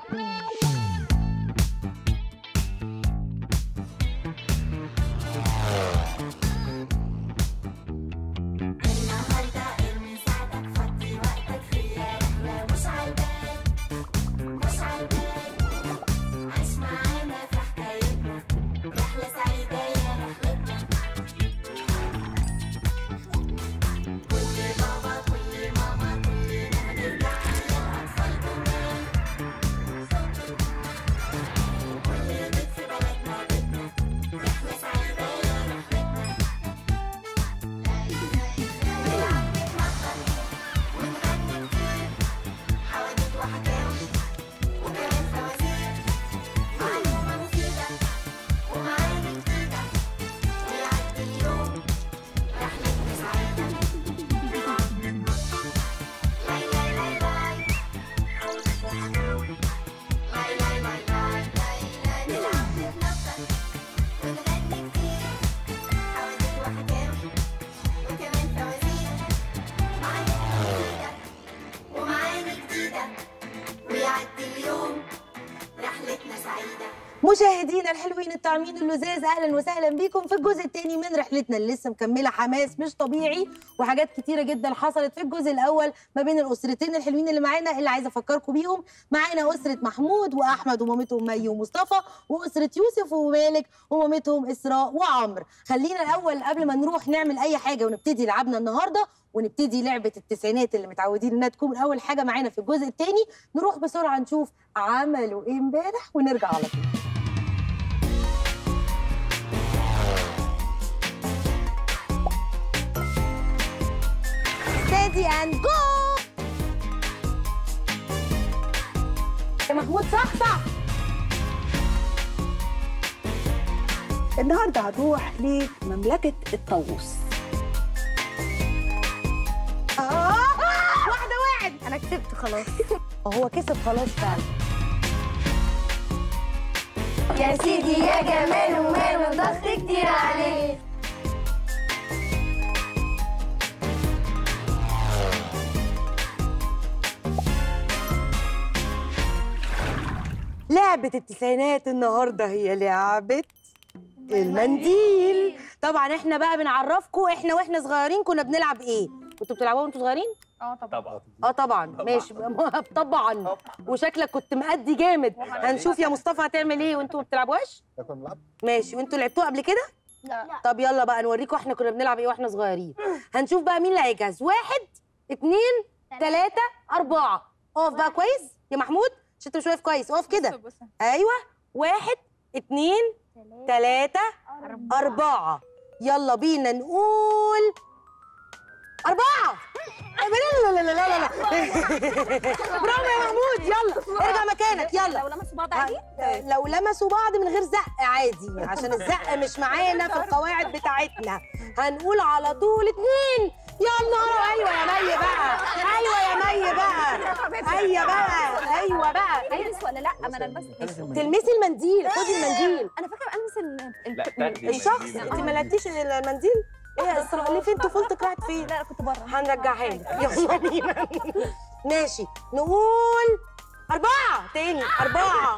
النهارده ارمي ساعتك فضي وقتك في رحلة مش عالبال مش عالبال عيش معانا في حكايتنا رحلة سعيدة يا رحلتنا كل بابا كل ماما كلنا هنرجع للأطفال جمال كل بيت في بلدنا بيتنا رحلة سعيدة يا رحلتنا نلعب نتنطط ونغني كتير حواديت وحكاوي وكمان فوازير معلومة مفيدة ومعاني جديدة ويعدي اليوم رحلتنا سعيدة لاي لاي لاي لاي حواديت وحكاوي لاي لاي لاي لاي لاي لاي نلعب نتنطط ونغني كتير حواديت وحكاوي وكمان فوازير معاني جديدة ومعاني جديدة ويعدي اليوم رحلتنا سعيدة مشاهدينا الحلوين الطعمين اللذاذ اهلا وسهلا بيكم في الجزء الثاني من رحلتنا اللي لسه مكمله حماس مش طبيعي وحاجات كتيره جدا حصلت في الجزء الاول ما بين الاسرتين الحلوين اللي معانا اللي عايزه افكركم بيهم معانا اسره محمود واحمد ومامتهم مي ومصطفى واسره يوسف ومالك ومامتهم اسراء وعمرو خلينا الاول قبل ما نروح نعمل اي حاجه ونبتدي لعبنا النهارده ونبتدي لعبه التسعينات اللي متعودين انها تكون اول حاجه معانا في الجزء الثاني نروح بسرعه نشوف عملوا ايه امبارح ونرجع على طول steady and go يا محمود صح صح النهارده هنروح لمملكة الطاووس آه. واحدة واحد انا كسبت خلاص هو كسب خلاص فعلا يا سيدي يا جمال وماله ضغط كتير عليه لعبة التسعينات النهاردة هي لعبة المنديل طبعا احنا بقى بنعرفكم احنا واحنا صغيرين كنا بنلعب ايه كنتوا بتلعبوها وانتوا صغيرين طبعا اه طبعا ماشي طبعا وشكلك كنت مأدي جامد هنشوف يا مصطفى هتعمل ايه وانتوا ما بتلعبوهاش ماشي وانتوا لعبتوها قبل كده لا طب يلا بقى نوريكم احنا كنا بنلعب ايه واحنا صغيرين هنشوف بقى مين اللي هيجهز واحد اتنين تلاتة أربعة اقف بقى كويس يا محمود عشان انت مش واقف كويس اقف كده ايوه واحد اتنين تلاتة أربعة يلا بينا نقول أربعة لا لا لا لا لا لا برافو يا محمود يلا ارجع مكانك يلا لو لمسوا بعض عادي لو لمسوا بعض من غير زق عادي عشان الزق مش معانا في القواعد بتاعتنا هنقول على طول اتنين يا نهار ايوه يا مي بقى ايوه يا مي بقى ايوه بقى ايوه بقى البس ولا لا ما انا لبست تلمسي المنديل خدي المنديل انا فاكره البس ال- ال- لا تاخدي الشخص المنديل. انت ما لقيتيش المنديل ايه يا اسراء ليه فين طفولتك راحت فين لا كنت بره هنرجعها لك يلا بينا ماشي نقول أربعة تاني أربعة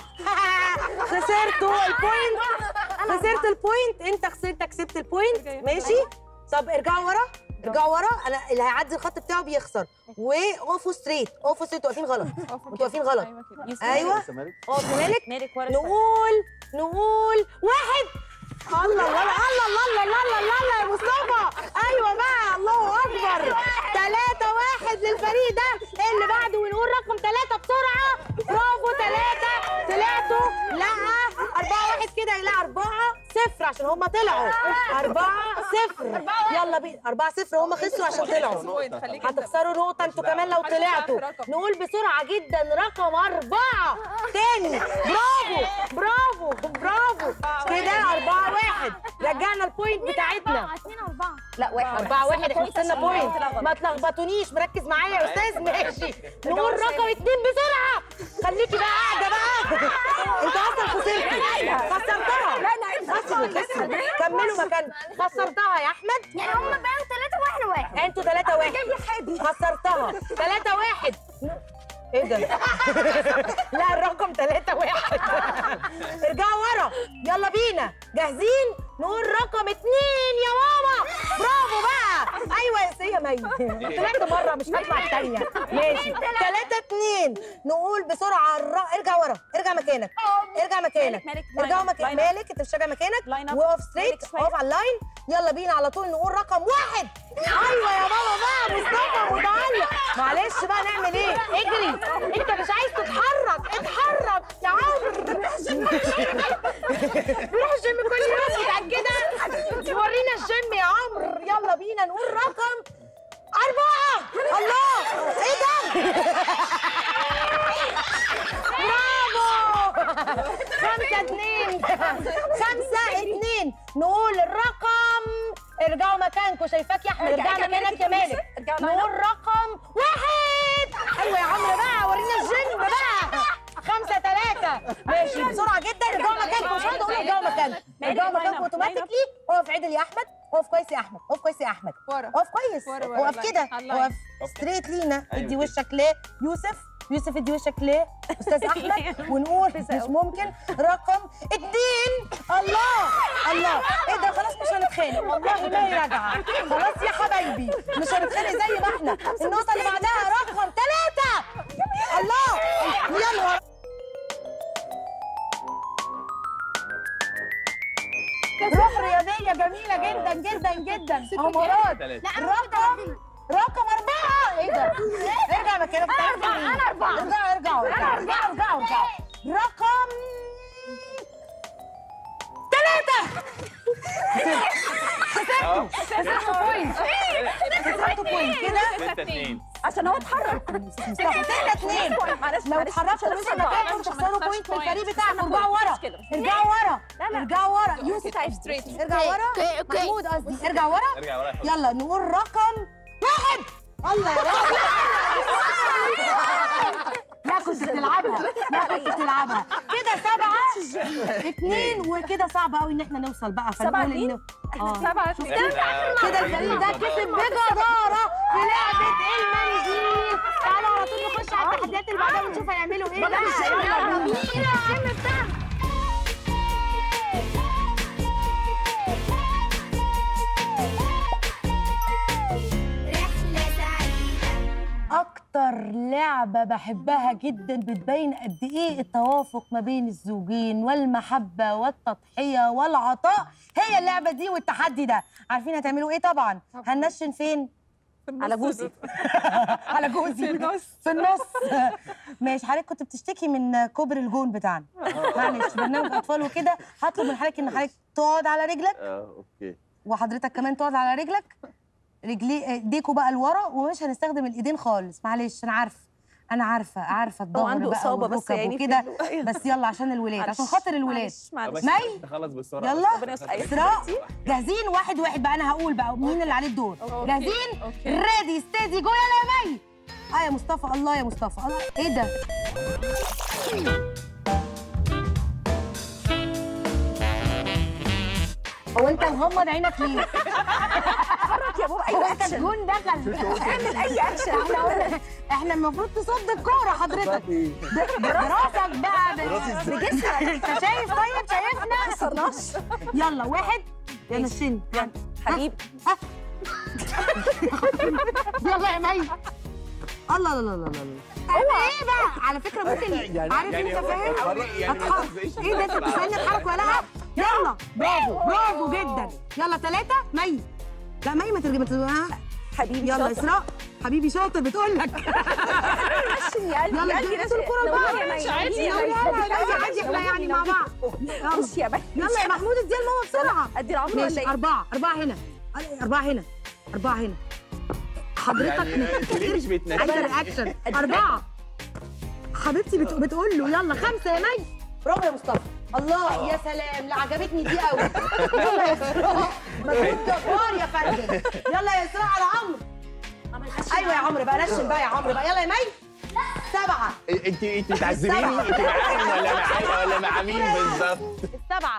خسرتوا البوينت خسرت البوينت أنت خسرت كسبت البوينت ماشي طب ارجعوا ورا ارجعوا ورا أنا اللي هيعدي الخط بتاعه بيخسر وقفوا ستريت قفوا ستريت واقفين غلط انتوا واقفين غلط أيوه الزمالك اقف مالك مالك ورا نقول نقول واحد الله الله الله الله الله الله الله الله يا مصطفى ايوه بقى الله اكبر ثلاثة واحد للفريق ده اللي بعده ونقول رقم ثلاثة بسرعة برافو ثلاثة طلعتوا لا أربعة واحد كده لا أربعة صفر عشان هم طلعوا أربعة صفر يلا بينا أربعة صفر هم خسروا عشان طلعوا هتخسروا نقطة انتوا كمان لو طلعتوا نقول بسرعة جدا رقم أربعة تاني برافو برافو برافو كده أربعة واحد رجعنا البوينت بتاعتنا اثنين اربعه لا واحد أربعة واحد احنا وصلنا بوينت ما تلخبطونيش مركز معايا يا أستاذ ماشي نقول رقم اتنين بسرعة خليكي بقى قاعدة بقى انتوا أصلا خسرتوا خسرتها خسروا خسروا كملوا مكانكم خسرتها يا أحمد يعني هم بقوا ثلاثه واحد واحد انتوا ثلاثة واحد خسرتها ثلاثة واحد ايه ده؟ لا الرقم ثلاثة واحد ارجعوا ورا يلا بينا جاهزين؟ نقول رقم اتنين يا ماما برافو بقى ايوه يا سيه مي طلعت مرة مش هطلع التانية ماشي ثلاثة اتنين نقول بسرعة الر... ارجع ورا ارجع مكانك ارجع مكانك مالك ارجعوا مكانك مالك انت مش راجع مكانك Line up. وقف ستريت مالك شوية. اقف على اللاين يلا بينا على طول نقول رقم واحد ايوه يا ماما بقى مصطفى متعلق معلش بقى نعمل ايه اجري انت مش عايز تتحرك اتحرك يا عمرو بيروح الجيم كل يوم متأكدة ورينا الجيم يا عمرو يلا بينا نقول رقم أربعة الله إيه ده؟ برافو خمسة اتنين خمسة اتنين نقول الرقم ارجعوا مكانكم شايفاك يا احمد ارجع مكانك يا مالك ارجعوا line نقول رقم واحد ايوه يا عمرو بقى ورينا الجيم بقى خمسة ثلاثة ماشي بسرعة جدا ارجعوا مكانكم مش هقعد اقول ارجعوا مكانكم ارجعوا line up, مكانكم line up. اوتوماتيكلي اقف عدل يا احمد اقف كويس يا احمد اقف كويس يا احمد ورا. اقف كويس ورا، ورا، اقف line. كده على الline. اقف ستريت لينا أيوة ادي كده. وشك ليه يوسف يوسف ادي وشك ليه استاذ احمد ونقول مش ممكن رقم اتنين الله الله ايه ده خلاص مش هنتخانق والله ما هي راجعه خلاص يا حبايبي مش هنتخانق زي ما احنا النقطه اللي بعدها رقم ثلاثه الله يا نهار روح رياضيه جميله جدا جدا جدا اهو مراد ثلاثة. رقم رقم أربعة إيه ده؟ ارجع مكانك أنا أربعة أنا أربعة ارجعوا ارجعوا ارجعوا ارجعوا ارجعوا ارجعوا رقم ثلاثة اه خسرتوا بوينت خسرتوا بوينت كده ستة اتنين عشان هو اتحرك مصطفى ستة اتنين معلش لو معلش، اتحركتوا مش من هنخسر بعض. مكانكم مش تخسروا هنخسرش بوينت من point. الفريق بتاعكم مش ارجعوا ورا مش كده. ارجعوا ورا لا، لا. ارجعوا ورا يوسف تايب ستريت ارجع ورا اوكي، اوكي. محمود قصدي ارجع ورا ارجع ورا يلا نقول رقم واحد الله يا رب لا كنت بتلعبها لا كنت بتلعبها كده سبعة اتنين وكده صعب قوي ان احنا نوصل بقى سبعة فنقول اتنين؟ إن- اه سبعة كده الفريق ده كسب بجدارة في لعبة المنديل تعالوا على طول نخش على التحديات اللي بعدها ونشوف هيعملوا ايه بقى يلا بينا الجيم بتاعنا رحلة سعيدة اكتر لعبة بحبها جدا بتبين قد ايه التوافق ما بين الزوجين والمحبة والتضحية والعطاء هي اللعبة دي والتحدي ده عارفين هتعملوا ايه طبعا هننشن فين على جوزي على جوزي في النص في النص ماشي حضرتك كنت بتشتكي من كوبري الجون بتاعنا معلش برنامج اطفال وكده هطلب من حضرتك ان حضرتك تقعد على رجلك اه اوكي وحضرتك كمان تقعد على رجلك رجلي ايديكوا بقى لورا ومش هنستخدم الايدين خالص معلش انا عارفه انا عارفه عارفه الظهر عنده بقى إصابة بس والركب يعني في وكده ال- بس يلا عشان الولاد عشان معلش، خاطر الولاد معلش، معلش بس مي؟ تخلص بسرعة يلا ربنا يستر. أيوة. اسراء جاهزين واحد واحد بقى انا هقول بقى مين اللي عليه الدور أوكي، جاهزين أوكي. ريدي ستيدي جو يلا يا مي اه يا مصطفى الله يا مصطفى الله ايه ده هو انت مغمض عينك ليه؟ اتحرك يا بابا هو اي انت اكشن الجون دخل اعمل اي اكشن احنا قلنا احنا المفروض تصد الكوره حضرتك ب- براسك بقى ب- بجسمك انت شايف طيب شايفنا خسرناش يلا واحد يا نشين يلا حبيبي يلا يا مي الله لا لا لا لا لا ايه بقى على فكره ممكن عارف انت هو فاهم حرك- يعني ما أتحرك. تنزلش ايه ده انت بسرعة. بتسالني اتحرك ولا لا يلا برافو برافو جدا يلا ثلاثه مي لا مي ما ترجع ما ترجع حبيبي يلا شاطر. اسراء حبيبي شاطر بتقول لك مشي يا قلبي يلا يا قلبي ادينا ناس- الكوره لو لبعض هي مي- عادي هي يلا مي- يلا هي عادي مي- احنا يعني مع بعض يلا بص يا بني يلا يا محمود اديها لماما بسرعه ادي العمر ولا ماشي ايه؟ أربعة أربعة هنا أربعة هنا أربعة هنا حضرتك يعني انت ليه مش بتنشن؟ عايزة رياكشن أربعة حبيبتي بت... بتقول له يلا خمسة يا مي برافو يا مصطفى الله يا سلام لا عجبتني دي قوي يلا يا اسراء مجهود جبار يا فندم يلا يا اسراء على عمرو ايوه يا عمرو بقى نشن بقى يا عمرو بقى يلا يا مي سبعة انت انت بتعذبيني انت معايا ولا معايا ولا مع مين بالظبط؟ السبعة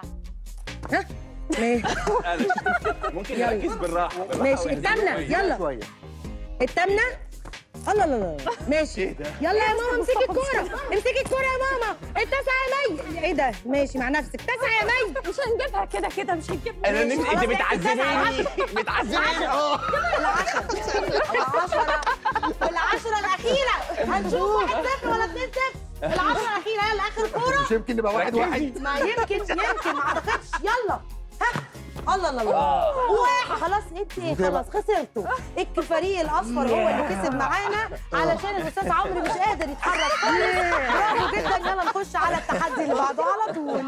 أنا- ممكن نركز بالراحة بالراحة ماشي واهدى التامنة شوية. يلا شويه التامنة الله لا لا ماشي ايه ده؟ يلا يا ماما امسكي الكوره امسكي الكوره يا ماما التاسعه يا مي ايه ده ماشي مع نفسك تاسعه يا مي مش هنجيبها كده كده مش هنجيبها انا نفسي انت خلاص، بتعذبيني بتعذبيني اه العشرة العشرة والعشرة الأخيرة هنشوف واحد صفر ولا اتنين صفر العشرة الأخيرة يلا آخر كورة مش يمكن نبقى واحد واحد ما يمكن يمكن ما أعتقدش يلا ها الله الله الله واحد خلاص انت ايه خلاص خسرتوا الفريق الاصفر هو اللي كسب معانا علشان الاستاذ عمرو مش قادر يتحرك خالص برافو جدا يلا نخش على التحدي اللي بعده على طول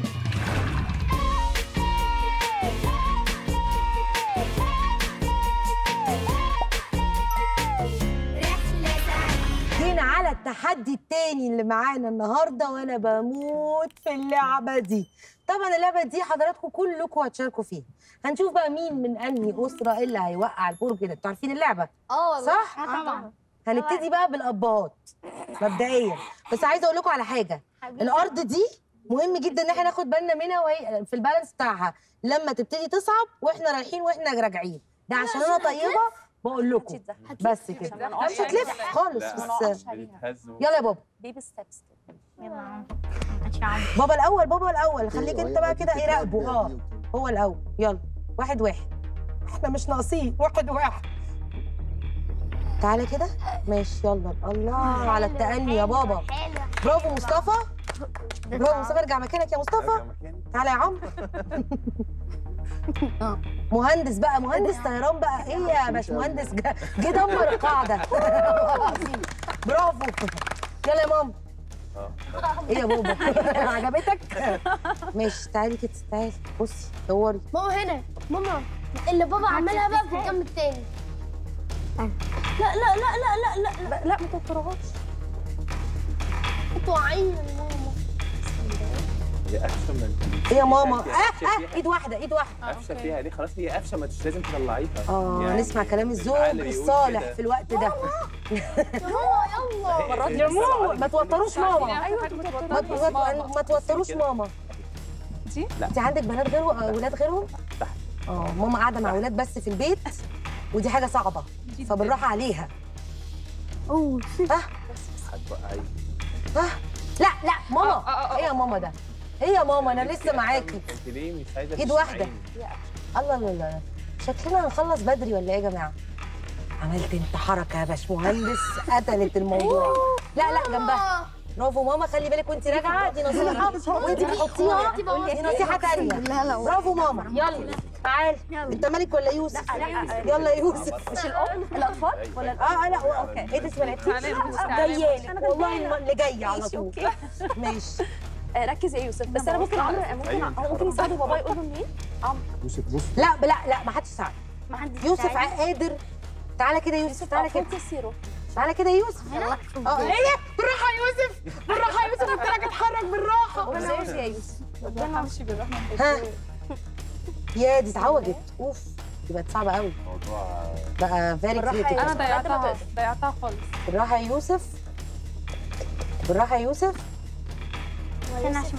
رحلة سعيدة جينا على التحدي التاني اللي معانا النهارده وانا بموت في اللعبه دي طبعا اللعبه دي حضراتكم كلكم هتشاركوا فيها هنشوف بقى مين من انهي اسره اللي هيوقع البرج ده انتوا عارفين اللعبه اه والله صح آه طبعا هنبتدي بقى بالابهات مبدئيا بس عايزه اقول لكم على حاجه الارض دي مهم جدا ان احنا ناخد بالنا منها وهي في البالانس بتاعها لما تبتدي تصعب واحنا رايحين واحنا راجعين ده عشان انا طيبه بقول لكم بس كده مش هتلف خالص بس بتتهز و- يلا يا بابا بيبي ستيبس كده بابا الاول بابا الاول خليك أيوة، انت بقى أيوة، كده دي ايه فكرة راقبه كبيرة اه دي. هو الاول يلا واحد واحد احنا مش ناقصين واحد واحد تعالى كده ماشي يلا الله على التأني يا بابا برافو مصطفى برافو مصطفى ارجع مكانك يا مصطفى أرجع مكاني. تعالى يا عمرو مهندس بقى مهندس طيران بقى ايه يا باشمهندس جه جه دمر القاعده برافو يلا يا ماما اه ايه يا بابا عجبتك ماشي تعالي كده تعالي بصي دوري ماما هنا ماما اللي بابا عملها بقى في الجنب التاني لا لا لا لا لا لا لا لا ما تضطرهاش انتوا واعيين يا ماما هي قفشه من ايه يا ماما قفشة اه فيها. اه ايد واحده ايد واحده قفشه فيها دي خلاص هي قفشه ما مش لازم تطلعيها اه يعني نسمع كلام الزوج العقل بيقول الصالح كده. في الوقت ده يا ماما يلا هي- يا هي ماما بس ما توتروش ماما ايوه ما ما- ما توتروش ماما دي؟ لا. انت عندك بنات غير ولاد غيرهم تحت. اه ماما قاعده مع ولاد بس في البيت ودي حاجه صعبه فبالراحه عليها اوه ها هتوقعي ها لا لا ماما ايه يا ماما ده ايه يا ماما انا لسه معاكي انت ليه مش عايزه إيد واحدة. تسمعيني؟ الله لا لا شكلنا هنخلص بدري ولا ايه يا جماعه عملت انت حركه يا باشمهندس قتلت الموضوع لا لا جنبها برافو ماما خلي بالك وانت راجعه دي نصيحه وانت بتحطيها دي نصيحه تانية برافو ماما يلا تعال انت مالك ولا يوسف يلا يا يوسف مش الام الاطفال ولا الام اه اه لا اوكي ايه ده اسمها جايالك والله الم- اللي جايه على طول اوكي ماشي آه، ركز يا يوسف بس انا ممكن عمرو ممكن أيوة. هو ممكن يساعده بابا يقول له منين يوسف بص لا لا لا ما حدش يساعد ما عندي يوسف قادر تعالى كده يا يوسف تعالى كده فوتي السيرو تعالى كده يا يوسف اه ايه ده بالراحه يا يوسف بالراحه يا يوسف قلت لك اتحرك بالراحه اوبزيرف يا يوسف ربنا امشي بالرحمه ها يا دي اتعوجت اوف دي بقت صعبه قوي موضوع بقى فيري بالراحه يا كريتيكال يوسف ضيعتها ضيعتها خالص بالراحه يا يوسف بالراحه يا يوسف استنى عشان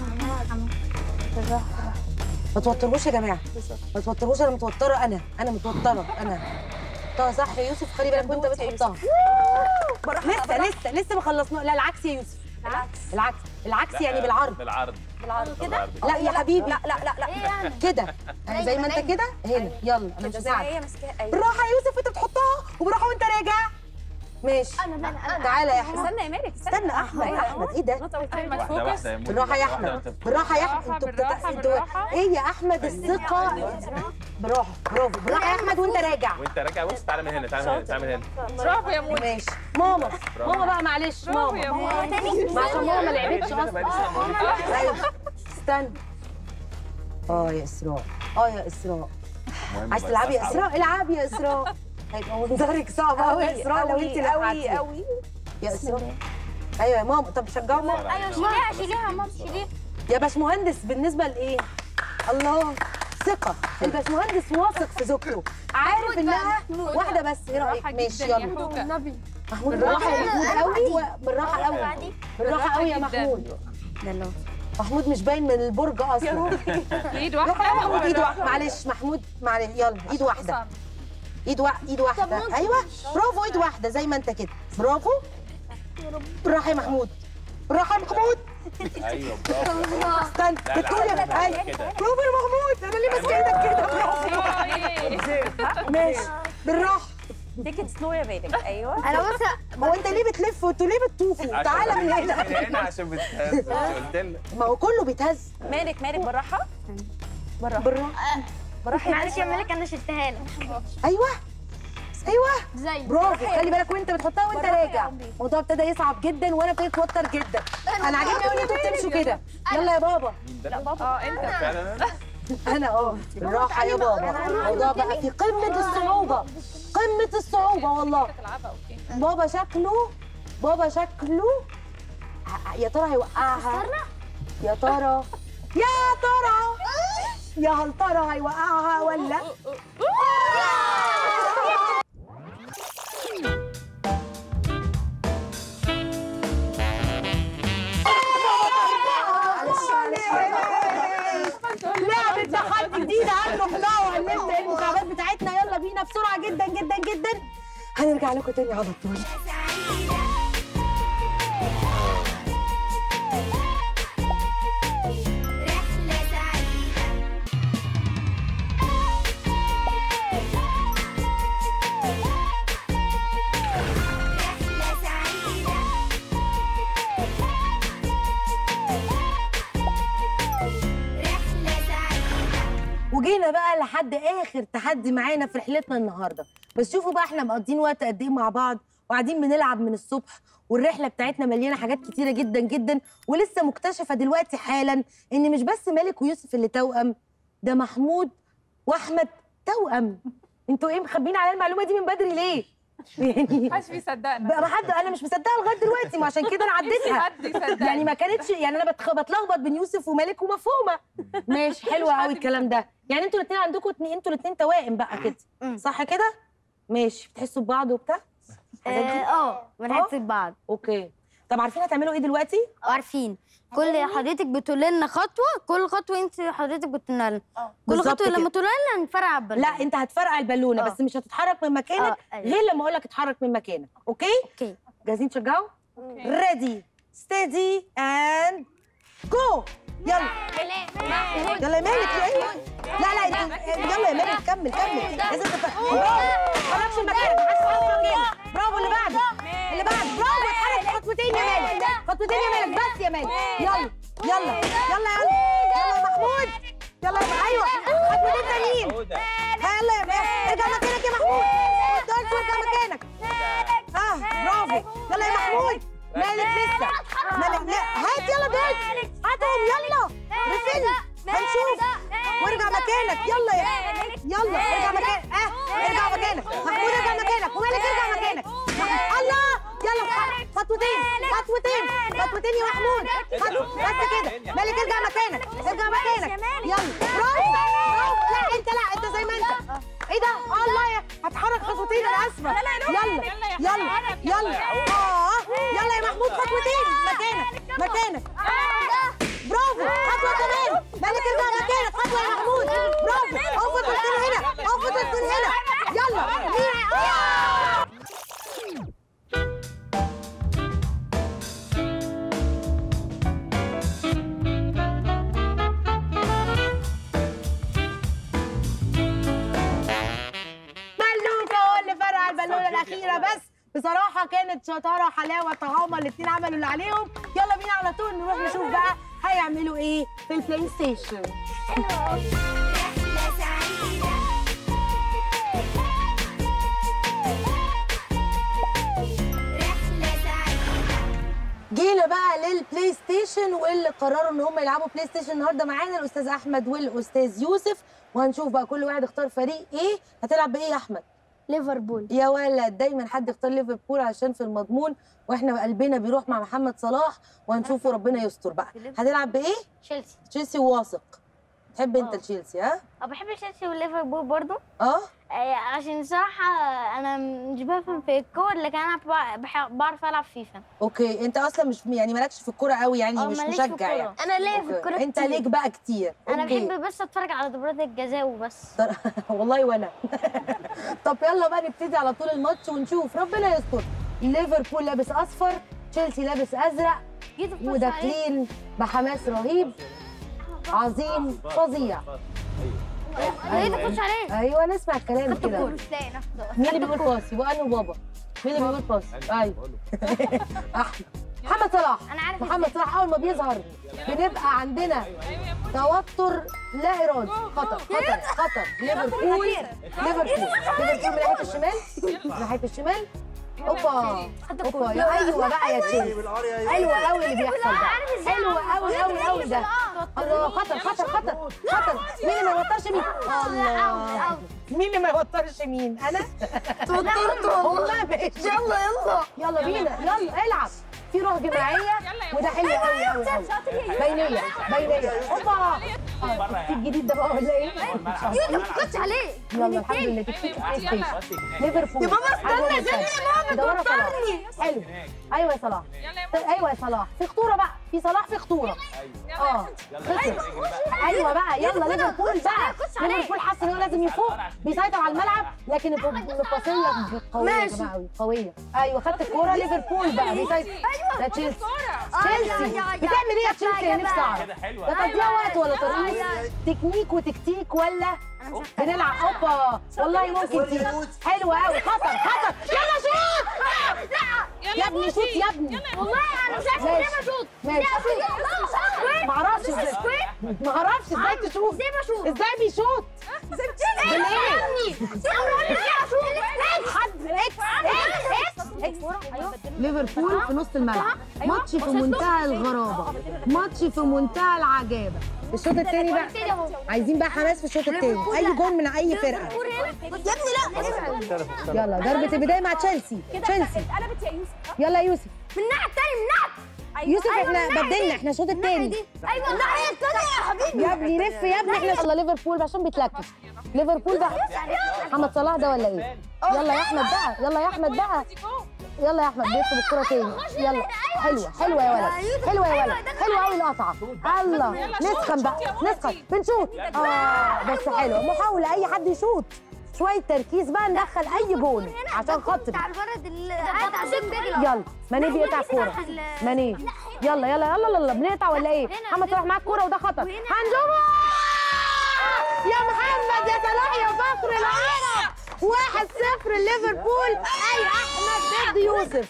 ما توتروش يا جماعه ما توتروش انا متوتره انا انا متوتره انا حطها صح يا يوسف خلي بالك وانت بتحطها لسه لسه لسه ما خلصنا لا العكس يا يوسف بالعكس العكس العكس يعني بالعرض بالعرض بالعرض كده بالعرض. لا يا حبيبي لا لا لا لا ايه يعني كده زي ما انت كده هنا يلا انا مش كده زي ما هساعدك هي ماسكاها ايوه بالراحه يا يوسف وانت بتحطها وبالراحه وانت راجع ماشي انا انا انا تعالى يا احمد استنى يا مالك استنى احمد احمد ايه ده واحده واحده يا مودي، بالراحه يا واحدة احمد واحدة. بالراحه يا احمد انتوا بتت... انتوا ايه يا احمد الثقه بالراحه برافو بالراحه يا احمد وانت راجع وانت راجع بص تعالى من هنا تعالى من هنا تعالى من هنا برافو يا مودي ماشي ماما ماما بقى معلش ماما ما عشان ماما ما لعبتش اصلا ايوه استنى اه يا اسراء اه يا اسراء عايز تلعبي يا اسراء العبي يا اسراء هيبقى منظرك صعب قوي يا اسراء لو انت قوي لعبتي قوي يا اسراء ايوه يا ماما طب شجعوا ماما ايوه شيليها شيليها يا ماما شيليها يا باشمهندس بالنسبه لايه الله ثقه الباشمهندس واثق في زوجته عارف انها واحده بس ايه رايك ماشي يلا النبي محمود بالراحه يا محمود قوي و- بالراحه قوي بالراحه قوي يا محمود محمود مش باين من البرج اصلا ايد لا محمود ايد واحده معلش محمود معلش يلا ايد واحده ايد وا... ايد واحده ايوه برافو ايد واحده زي ما انت كده برافو بالراحه يا محمود بالراحه يا محمود ايوه برافو استنى لا، لا، بتقول يا لا، لا، أيوة. كده. برافو يا محمود انا ليه ماسكه ايدك كده برافو ماشي بالراحه تيك ات سلو يا مالك ايوه انا بص هو انت ليه بتلف وانتوا ليه بتطوفوا تعالى من هنا من هنا عشان بتهز مش قلت لك ما هو كله بيتهز مالك مالك بالراحه بالراحه بالراحه بالراحه معلش يا ملك انا شلتها لك ايوه ايوه زي برافو خلي بالك وانت بتحطها وانت بالراحة يا راجع عمري. الموضوع ابتدى يصعب جدا وانا ابتديت اتوتر جدا انا عاجبني قوي ان انتوا بتمشوا كده يلا يا بابا لا بابا اه انت فعلا انا انا اه بالراحه يا بابا الموضوع بقى في قمه الصعوبه قمه الصعوبه والله تلعبها اوكي بابا شكله بابا شكله ه- يا ترى هيوقعها يا ترى يا ترى يا هل ترى هيوقعها ولا لعبة تحدي جديدة هنروح وعلمنا المساعدات بتاعتنا يلا بينا بسرعة جدا جدا جدا هنرجع لكم تاني على طول رحلة سعيدة رحلة سعيدة رحلة سعيدة وجينا بقى لحد اخر تحدي معانا في رحلتنا النهارده بس شوفوا بقى احنا مقضيين وقت قد ايه مع بعض وقاعدين بنلعب من الصبح والرحله بتاعتنا مليانه حاجات كتيره جدا جدا ولسه مكتشفه دلوقتي حالا ان مش بس مالك ويوسف اللي توأم ده محمود واحمد توأم انتوا ايه مخبيين عليا المعلومه دي من بدري ليه يعني محدش بيصدقنا بقى ما حد انا مش مصدقه لغايه دلوقتي ما عشان كده انا عديتها حد يصدقني يعني ما كانتش يعني انا بتخ... بتلخبط بين يوسف ومالك ومفهومه ماشي حلو قوي الكلام ده يعني انتوا الاثنين عندكم اتنين انتوا الاثنين توائم بقى كده صح كده ماشي بتحسوا ببعض وبتاع الحاجات دي؟ اه بنحس ببعض اوكي طب عارفين هتعملوا ايه دلوقتي عارفين كل حضرتك بتقول لنا خطوه كل خطوه انت حضرتك بتقول لنا كل بالظبط خطوه كده. لما تقول لنا نفرقع بالبلد لا انت هتفرقع البالونه آه. بس مش هتتحرك من مكانك آه، أيوة. غير لما اقول لك اتحرك من مكانك اوكي اوكي جاهزين تشجعوا ريدي ستيدي اند جو يلا يلا يا مالك يا ايوه لا لا انت يلا يا مالك كمل كمل لازم تف... برافو خرجش مكانك محدش يتحرك مكانك برافو اللي بعده اللي بعده برافو اتحرك خطوتين يا مالك خطوتين يا مالك بس يا مالك يلا يلا يلا يلا يلا يا محمود يلا يا ايوه خطوتين تانيين هدى يلا يا مالك ارجع مكانك يا محمود ما تقدرش ارجع مكانك اه برافو يلا يا محمود مالك لسه مالك لا هات يلا دول هاتهم يلا رفل هنشوف وارجع مكانك يلا يا يلا ارجع مكانك اه ارجع مكانك محمود ارجع مكانك ومالك ارجع مكانك الله يلا خطوتين خطوتين خطوتين يا محمود خطوة بس كده مالك ارجع مكانك ارجع مكانك يلا برافو برافو لا انت لا انت زي ما انت ايه ده الله يا هتحرك خطوتين انا اسفه يلا يلا يلا اه يلا يا محمود خطوتين مكانك مكانك برافو خطوه كمان مالك ارجع مكانك خطوه يا محمود برافو اقف الطين هنا اقف الطين هنا يلا مين ملوكة هو اللي فرقع البالونة الأخيرة بس بصراحة كانت شطارة حلاوة طعامة الاتنين عملوا اللي عليهم يلا بينا على طول نروح نشوف بقى هيعملوا ايه في البلاي ستيشن رحلة سعيدة رحلة سعيدة جينا بقى للبلاي ستيشن واللي قرروا ان هم يلعبوا بلاي ستيشن النهارده معانا الاستاذ احمد والاستاذ يوسف وهنشوف بقى كل واحد اختار فريق ايه هتلعب بايه يا احمد ليفربول يا ولد دايما حد يختار ليفربول عشان في المضمون واحنا قلبنا بيروح مع محمد صلاح وهنشوفه ربنا يستر بقى هتلعب بايه تشيلسي تشيلسي واثق تحب انت آه. تشيلسي ها أنا بحب تشيلسي وليفربول برضو اه آه، عشان صراحة أنا مش بفهم في الكور لكن أنا بع- بح- بعرف ألعب فيفا اوكي انت اصلا مش يعني مالكش في الكوره قوي يعني أه، مش ماليش في مشجع يعني الكورة. أنا ليا في أوكي. الكورة انت كتير. ليك بقى كتير أنا أوكي. بحب بس أتفرج على ضربات الجزاء وبس والله وانا طب يلا بقى نبتدي على طول الماتش ونشوف ربنا يستر ليفربول لابس اصفر تشيلسي لابس ازرق وداخلين بحماس رهيب عظيم فظيع ايه تخش عليه ايوه نسمع الكلام كده تلاقي نفسه مين اللي بيقول باصي وانا وبابا مين اللي بيقول باصي ايوه احمد محمد صلاح انا عارف محمد صلاح اول ما بيظهر بنبقى عندنا توتر لا ارادي خطر خطر خطر ليفربول ليفربول ليفربول من ناحيه الشمال من ناحيه الشمال اوبا اوبا يا ايوه بقى يا تشيلسي حلو قوي اللي بيحصل ده حلو قوي قوي قوي ده الله خطر خطر خطر خطر مين اللي ما يوترش مين الله مين اللي ما يوترش مين انا توترت والله ماشي يلا يلا يلا بينا يلا العب في روح جماعيه وده حلو قوي قوي قوي بينيه بينيه اوبا آه، التكتيك الجديد ده بقى ولا ايه؟ ما تخش عليه يلا الحمد لله تكتيك بلاي ستيشن ليفربول يا بابا استنى استنى يا ماما بتوترني حلو ايوه يا صلاح ايوه يا صلاح في خطوره بقى في صلاح في خطوره اه خسر ايوه بقى يلا ليفربول بقى ليفربول حاسس ان هو لازم يفوق بيسيطر على الملعب لكن الباصيه قويه يا جماعه قوي قويه ايوه خدت الكوره ليفربول بقى بيسيطر ده تشيلسي تشيلسي بتعمل ايه يا تشيلسي انا نفسي اعرف ده تضييع وقت ولا ترقيص تكنيك وتكتيك ولا بنلعب اوبا والله ممكن تيجي حلوه قوي خطر خطر يلا شوت يا ابني شوت يا ابني والله انا مش عارفه ماشي. ليه بشوط ماشي ما اعرفش ازاي ما اعرفش ازاي تشوف ازاي بشوط ازاي بيشوط بالايه حد اكس اكس ليفربول في نص الملعب ماتش في منتهى الغرابه ماتش في منتهى العجابه الشوط الثاني بقى عايزين بقى حماس في الشوط الثاني اي جول من اي فرقه يا ابني لا يلا ضربه البدايه مع تشيلسي تشيلسي قلبت يا يوسف يلا يا يوسف من الناحيه الثانيه من الناحيه يوسف احنا بدلنا احنا الشوط الثاني ايوه الناحيه الثانيه يا حبيبي يا ابني لف يا ابني احنا يلا ليفربول عشان بيتلكك ليفربول بقى محمد صلاح ده ولا ايه يلا يا احمد بقى يلا يا احمد بقى يلا يا احمد بيطلب الكرة تاني يلا حلوه حلوه يا ولد حلوه يا ولد حلوه قوي القطعه الله نسخن بقى نسخن بنشوط اه بس حلوه محاوله اي حد يشوط شويه تركيز بقى ندخل اي جول عشان خاطري بتاع البلد اللي قاعد عشان بيجري يلا ماني بيقطع الكوره ماني يلا يلا يلا يلا بنقطع ولا ايه محمد صلاح معاه الكوره وده خطر هنجومه يا محمد يا صلاح يا فخر العرب واحد صفر ليفربول اي احمد ضد يوسف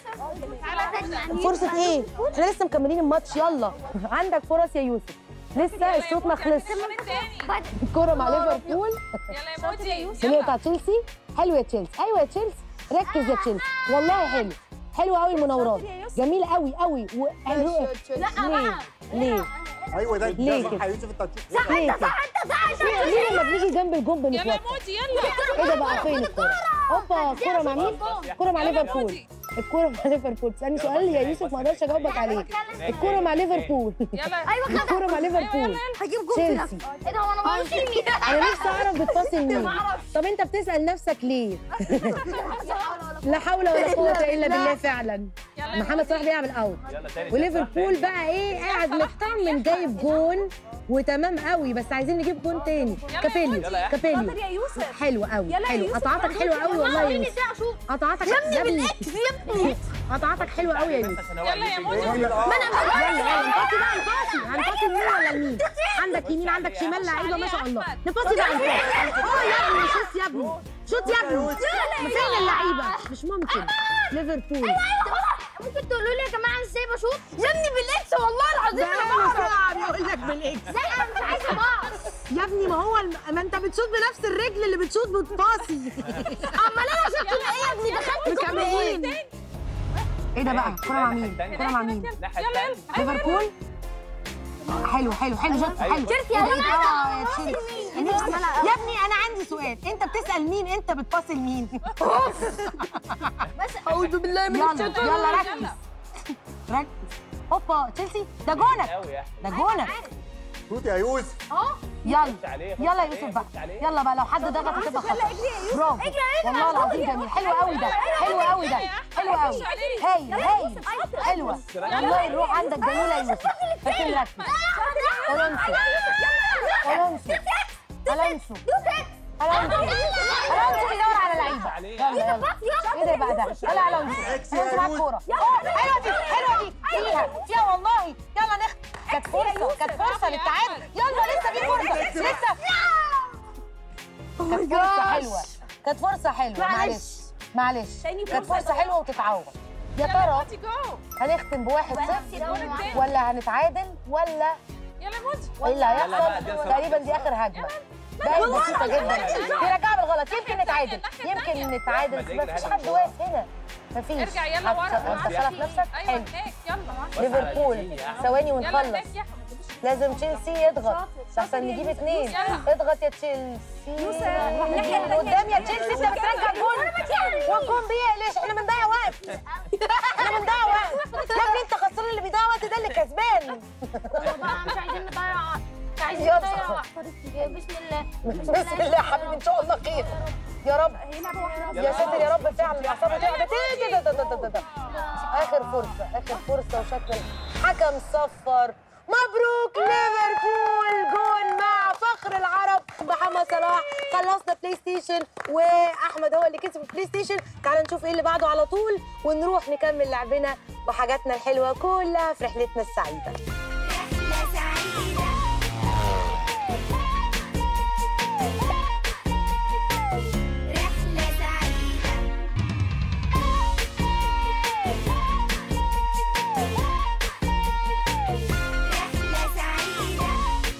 فرصه ايه احنا لسه مكملين الماتش يلا عندك فرص يا يوسف لسه الشوط ما خلصش الكوره مع ليفربول يلا يا موتي يا يوسف بنقطع تشيلسي حلو يا تشيلسي ايوه يا تشيلسي ركز يا تشيلسي والله حلو حلو قوي المناورات جميل قوي قوي و... ليه ليه ايوه ده ليه ده كده؟ صح يا يوسف انت هتشوف ليه كده؟ ليه لما بنيجي جنب الجون يلا يا بنتوتر موتي يلا ايه ده بقى فين الكوره هوبا الكوره مع مين الكوره مع ليفربول الكوره مع ليفربول تسالني سؤال يا يوسف ما اقدرش اجاوبك عليه الكوره مع ليفربول يلا ايوه خدها الكوره مع ليفربول هجيب جول في تشيلسي نفسي. ايه ده هو انا ما اعرفش مين انا نفسي اعرف بتفاصل مين طب انت بتسال نفسك ليه لا حول ولا قوه الا بالله فعلا محمد صلاح بيلعب الاوت يلا تاني وليفربول بقى ايه قاعد مطمن جايب جون وتمام قوي بس عايزين نجيب جون تاني كافيليو كافيليو يا يوسف حلو قوي يلا يا حلو يوسف، قطعاتك حلوه قوي والله يا يوسف ازاي اشوط قطعاتك يا ابني قطعاتك حلوه قوي يا يوسف يلا يا موتي يلا يلا نباصي بقى نباصي هنباصي لمين ولا لمين عندك يمين عندك شمال لعيبه ما شاء الله نباصي بقى نباصي اه يا ابني شوت يا ابني شوت يا ابني فين اللعيبه مش ممكن ليفربول ممكن تقولوا لي يا جماعه ازاي بشوط يا ابني بالاكس والله العظيم انا بعرف صعب يقول لك بالاكس ازاي انا مش عايزه بعرف يا ابني ما هو الم... ما انت بتشوط بنفس الرجل اللي بتشوط بتباصي امال انا شفت ايه يا ابني دخلت جول مكملين ايه ده بقى كرة مع مين كرة مع مين ليفربول حلو حلو حلو جت حلو جيرتي يا إيه ده؟ ولد. آه، يا تشيلسي. نفسي- يا ابني انا عندي سؤال انت بتسال مين انت بتباصي لمين بس اعوذ بالله من يلا الشيطان يلا ركز ركز هوبا تشيلسي ده جونك قوي يا ده جونك شوت يا يوسف يلا عليه، خش يلا يا عليه، يوسف بقى خش عليه. يلا بقى لو حد ضغط هتبقى خطر برافو والله العظيم جميل حلو قوي ده حلو قوي ده حلو قوي هايل هايل حلوه والله الروح عندك جميله يا يوسف بس نركز الونسو الونسو الونسو الونسي الونسي بيدور على لعيبه يلا يلا ايه ده بقى ده يلا يا الونسي اكس يا الونسي معاك يوسف. كوره حلوه دي حلوه دي فيها فيها والله يلا نخ كانت فرصه كانت فرصه للتعادل يلا لسه في فرصه لسه كانت فرصه حلوه كانت فرصه حلوه معلش معلش كانت فرصه حلوه وتتعوض يا ترى موتي جو هنختم بواحد صفر ولا هنتعادل ولا يلا موتي ايه اللي هيحصل تقريبا دي اخر هجمه بقت بسيطه جدا بيرجعوا بالغلط يمكن نتعادل يمكن نتعادل بس مفيش حد واقف هنا مفيش ارجع يلا ورا هتدخلها في نفسك ايوه حلو هناك يلا ليفربول ثواني يلا ونخلص هناك يا احمد لازم تشيلسي يضغط عشان نجيب اثنين اضغط يا تشيلسي من قدام يا تشيلسي انت بترجع جول والجون بيقلش احنا بنضيع وقت احنا بنضيع وقت يا ابني انت خسران اللي بيضيع وقت ده اللي كسبان مش عايزين نضيع مش عايزين يلا. نضيع بسم الله بسم الله يا حبيبي ان شاء الله خير يا رب يا ساتر يا رب فعلا الاعصاب تعبت ايه ده ده ده ده ده اخر فرصه اخر فرصه وشكل الحكم صفر مبروك ليفربول جون مع فخر العرب محمد صلاح خلصنا بلاي ستيشن واحمد هو اللي كسب البلاي ستيشن تعال نشوف ايه اللي بعده على طول ونروح نكمل لعبنا وحاجاتنا الحلوه كلها في رحلتنا السعيده رحلة سعيدة رحلة سعيدة رحلة سعيدة